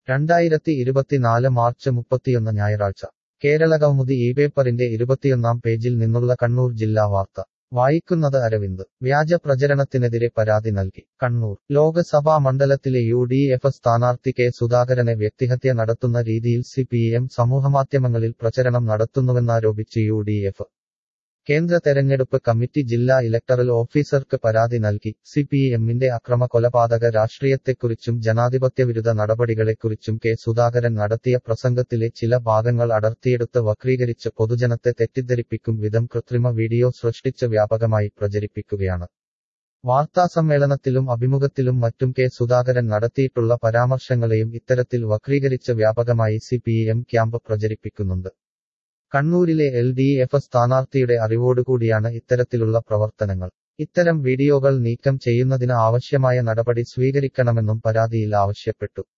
രണ്ടായിരത്തി ഇരുപത്തിനാല് മാർച്ച് മുപ്പത്തിയൊന്ന് ഞായറാഴ്ച കേരള കൗമുദി ഈ പേപ്പറിന്റെ ഇരുപത്തിയൊന്നാം പേജിൽ നിന്നുള്ള കണ്ണൂർ ജില്ലാ വാർത്ത വായിക്കുന്നത് അരവിന്ദ് വ്യാജ പ്രചരണത്തിനെതിരെ പരാതി നൽകി കണ്ണൂർ ലോക്സഭാ മണ്ഡലത്തിലെ യു ഡി എഫ് സ്ഥാനാർത്ഥി കെ സുധാകരനെ വ്യക്തിഹത്യ നടത്തുന്ന രീതിയിൽ സി പി എം സമൂഹമാധ്യമങ്ങളിൽ പ്രചരണം നടത്തുന്നുവെന്നാരോപിച്ച് യു ഡി എഫ് കേന്ദ്ര തെരഞ്ഞെടുപ്പ് കമ്മിറ്റി ജില്ലാ ഇലക്ടറൽ ഓഫീസർക്ക് പരാതി നൽകി സി പി എമ്മിന്റെ അക്രമ കൊലപാതക രാഷ്ട്രീയത്തെക്കുറിച്ചും ജനാധിപത്യവിരുദ്ധ നടപടികളെക്കുറിച്ചും കെ സുധാകരൻ നടത്തിയ പ്രസംഗത്തിലെ ചില ഭാഗങ്ങൾ അടർത്തിയെടുത്ത് വക്രീകരിച്ച് പൊതുജനത്തെ തെറ്റിദ്ധരിപ്പിക്കും വിധം കൃത്രിമ വീഡിയോ സൃഷ്ടിച്ച് വ്യാപകമായി പ്രചരിപ്പിക്കുകയാണ് വാർത്താസമ്മേളനത്തിലും അഭിമുഖത്തിലും മറ്റും കെ സുധാകരൻ നടത്തിയിട്ടുള്ള പരാമർശങ്ങളെയും ഇത്തരത്തിൽ വക്രീകരിച്ച് വ്യാപകമായി സി പി എം ക്യാമ്പ് പ്രചരിപ്പിക്കുന്നുണ്ട് കണ്ണൂരിലെ എൽ ഡി എഫ് സ്ഥാനാർത്ഥിയുടെ അറിവോടുകൂടിയാണ് ഇത്തരത്തിലുള്ള പ്രവർത്തനങ്ങൾ ഇത്തരം വീഡിയോകൾ നീക്കം ചെയ്യുന്നതിന് ആവശ്യമായ നടപടി സ്വീകരിക്കണമെന്നും പരാതിയിൽ ആവശ്യപ്പെട്ടു